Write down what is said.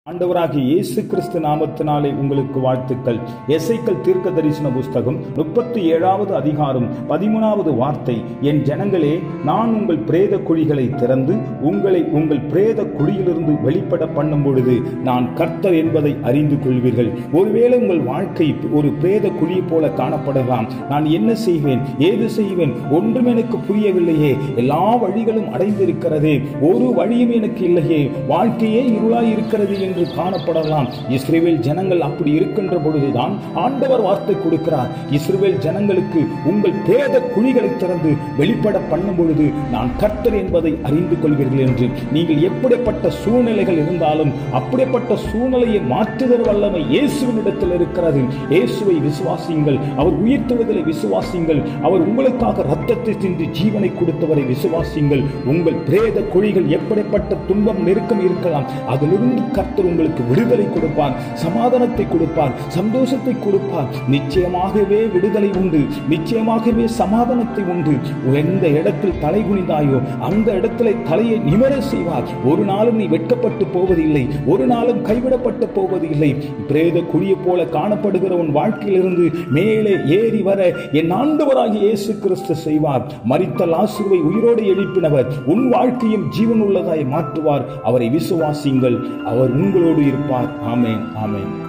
ஆண்டவராகிய இயேசு கிறிஸ்து நாமத்தினாலே உங்களுக்கு வாழ்த்துக்கள் எசைக்கல் தீர்க்க தரிசன புஸ்தகம் முப்பத்தி ஏழாவது அதிகாரம் பதிமூணாவது வார்த்தை என் ஜனங்களே நான் உங்கள் பிரேத குழிகளை திறந்து உங்களை உங்கள் பிரேத குழியிலிருந்து வெளிப்பட பண்ணும் பொழுது நான் கர்த்தர் என்பதை அறிந்து கொள்வீர்கள் ஒருவேளை உங்கள் வாழ்க்கை ஒரு பிரேத குழி போல காணப்படலாம் நான் என்ன செய்வேன் ஏது செய்வேன் ஒன்றும் எனக்கு புரியவில்லையே எல்லா வழிகளும் அடைந்திருக்கிறதே ஒரு வழியும் எனக்கு இல்லையே வாழ்க்கையே இருளாய் இருக்கிறது என்று காணப்படலாம் இஸ்ரேல் ஜனங்கள் அப்படி இருக்கின்ற பொழுதுதான் ஆண்டவர் வார்த்தை கொடுக்கிறார் இஸ்ரேல் ஜனங்களுக்கு உங்கள் பேத குழிகளை திறந்து வெளிப்பட பண்ணும் பொழுது நான் கர்த்தர் என்பதை அறிந்து கொள்வீர்கள் என்று நீங்கள் எப்படிப்பட்ட சூழ்நிலைகள் இருந்தாலும் அப்படிப்பட்ட சூழ்நிலையை மாற்றுதல் வல்லமை இயேசுவினிடத்தில் இருக்கிறது இயேசுவை விசுவாசியுங்கள் அவர் உயிர்த்தெழுதலை விசுவாசியுங்கள் அவர் உங்களுக்காக ரத்தத்தை சிந்தி ஜீவனை கொடுத்தவரை விசுவாசியுங்கள் உங்கள் பிரேத குழிகள் எப்படிப்பட்ட துன்பம் நெருக்கம் இருக்கலாம் அதிலிருந்து கர்த்தர் உங்களுக்கு விடுதலை கொடுப்பார் சமாதானத்தை கொடுப்பார் சந்தோஷத்தை கொடுப்பார் நிச்சயமாகவே விடுதலை உண்டு நிச்சயமாகவே சமாதானத்தை உண்டு எந்த இடத்தில் தலை குனிந்தாயோ அந்த இடத்துல தலையை நிமர செய்வார் ஒரு நாளும் நீ வெட்கப்பட்டு போவதில்லை ஒரு நாளும் கைவிடப்பட்டு போவதில்லை பிரேத குழியை போல காணப்படுகிற உன் வாழ்க்கையிலிருந்து மேலே ஏறி வர என் ஆண்டவராகிய இயேசு கிறிஸ்து செய்வார் மரித்த லாசுருவை உயிரோடு எழுப்பினவர் உன் வாழ்க்கையும் ஜீவன் உள்ளதாய் மாற்றுவார் அவரை விசுவாசியுங்கள் அவர் உங்களோடு இருப்பார் ஆமேன் ஆமேன்